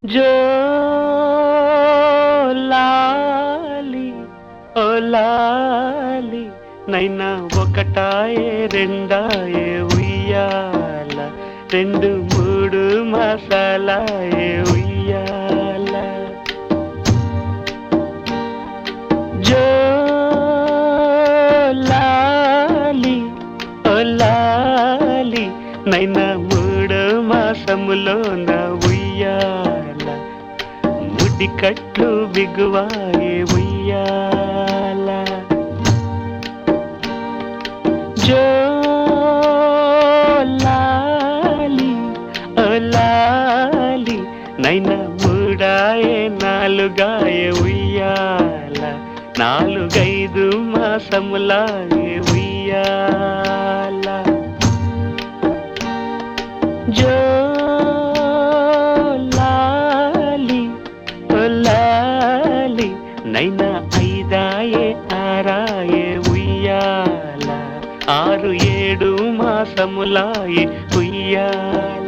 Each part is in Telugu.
జోలాలి ఓలాలి నైనా ఒకటాయే రెండాయే ఉయ్యాల రెండు మూడు మసాలాయే ఉయ్యాల జోలాలి ఓలాలి నైనా మూడు మాసములో నా ఉయ్యాల ముడి కట్లు బిగువాయే ఉయ్యాల జోలాలి ఓలాలి నైనా మూడాయే నాలుగాయే ఉయ్యాల నాలుగైదు మాసములాయే ఉయ్యాల జోలాలి ఓలాలి నైనా ఐదాయే ఆరాయే ఉయ్యాల ఆరు ఏడు మాసములాయే ఉయ్యాల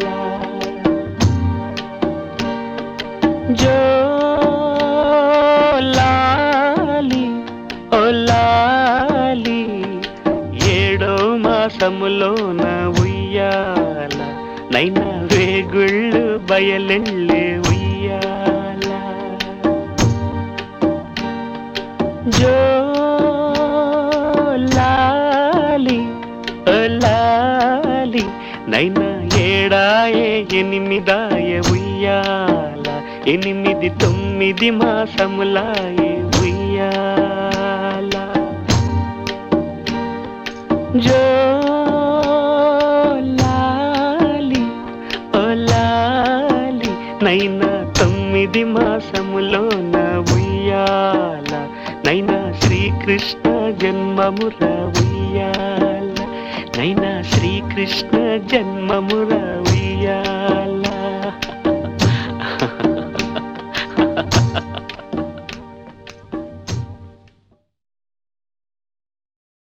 జోలాలి ఓలాలి ఏడో మాసములో నా ఉయ్యాల నైనా వేగుళ్ళు బయలెళ్ళే ఉయ్యాల జోలాలి ఓలాలి నైనా ఏడాయే ఎనిమిదాయ ఉయ్యాల ఎనిమిది తొమ్మిది మాసములాయే ఉయ్యాల జోలాలి ఓలాలి నైనా తొమ్మిది మాసములో నా ఉయ్యాల నైనా శ్రీకృష్ణ జన్మముర ఉయ్యాల నైనా శ్రీకృష్ణ జన్మముర ఉయ్యాల